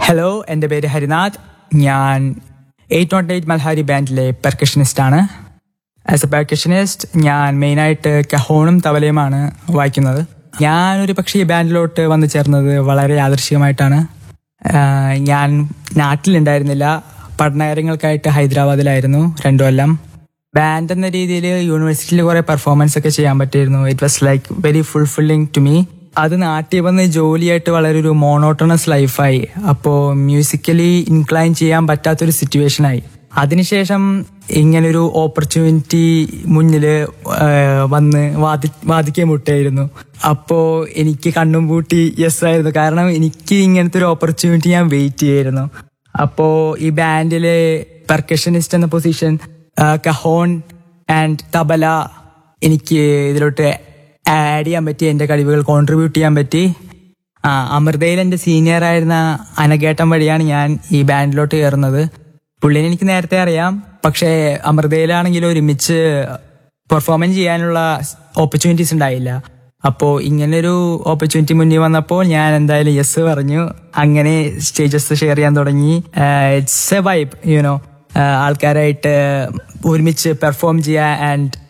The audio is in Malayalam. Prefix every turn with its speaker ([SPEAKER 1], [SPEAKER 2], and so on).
[SPEAKER 1] ഹലോ എൻ്റെ പേര് ഹരിനാഥ് ഞാൻ എയ്റ്റ് നോട്ട് എയ്റ്റ് മൽഹാരി ബാൻഡിലെ പെർക്കഷനിസ്റ്റ് ആണ് ആസ് എ പെർക്കഷനിസ്റ്റ് ഞാൻ മെയിനായിട്ട് കഹോണും തവലയുമാണ് വായിക്കുന്നത് ഞാൻ ഒരു പക്ഷേ ഈ ബാൻഡിലോട്ട് വന്നു ചേർന്നത് വളരെ യാദൃശികമായിട്ടാണ് ആഹ് ഞാൻ നാട്ടിലുണ്ടായിരുന്നില്ല പഠനകാര്യങ്ങൾക്കായിട്ട് ഹൈദരാബാദിലായിരുന്നു രണ്ടു കൊല്ലം ബാൻഡ് എന്ന രീതിയിൽ യൂണിവേഴ്സിറ്റിയിൽ കുറെ പെർഫോമൻസ് ഒക്കെ ചെയ്യാൻ പറ്റിയിരുന്നു it was like very fulfilling to me അത് നാട്ടിൽ വന്ന് ജോലിയായിട്ട് വളരെ ഒരു മോണോട്ടണസ് ലൈഫായി അപ്പോൾ മ്യൂസിക്കലി ഇൻക്ലൈൻ ചെയ്യാൻ പറ്റാത്തൊരു സിറ്റുവേഷനായി അതിനുശേഷം ഇങ്ങനൊരു ഓപ്പർച്യൂണിറ്റി മുന്നിൽ വന്ന് വാദി വാദിക്കാൻ മുട്ടായിരുന്നു അപ്പോ എനിക്ക് കണ്ണും പൂട്ടി യെസ് ആയിരുന്നു കാരണം എനിക്ക് ഇങ്ങനത്തെ ഒരു ഓപ്പർച്യൂണിറ്റി ഞാൻ വെയിറ്റ് ചെയ്യായിരുന്നു അപ്പോ ഈ ബാൻഡിലെ പെർക്കഷനിസ്റ്റ് എന്ന പൊസിഷൻ കഹോൺ ആൻഡ് തബല എനിക്ക് ഇതിലോട്ട് ആഡ് ചെയ്യാൻ പറ്റി എന്റെ കഴിവുകൾ കോൺട്രിബ്യൂട്ട് ചെയ്യാൻ പറ്റി ആ അമൃതയിൽ എന്റെ സീനിയർ ആയിരുന്ന അനഗേട്ടൻ വഴിയാണ് ഞാൻ ഈ ബാൻഡിലോട്ട് കയറുന്നത് പുള്ളിനെ എനിക്ക് നേരത്തെ അറിയാം പക്ഷേ അമൃതയിലാണെങ്കിൽ ഒരുമിച്ച് പെർഫോമൻസ് ചെയ്യാനുള്ള ഓപ്പർച്യൂണിറ്റീസ് ഉണ്ടായില്ല അപ്പോൾ ഇങ്ങനൊരു ഓപ്പർച്യൂണിറ്റി മുന്നിൽ വന്നപ്പോൾ ഞാൻ എന്തായാലും യെസ് പറഞ്ഞു അങ്ങനെ സ്റ്റേജസ് ഷെയർ ചെയ്യാൻ തുടങ്ങി ഇറ്റ്സ് എ വൈബ് യുനോ ആൾക്കാരായിട്ട് ഒരുമിച്ച് പെർഫോം ചെയ്യുക ആൻഡ്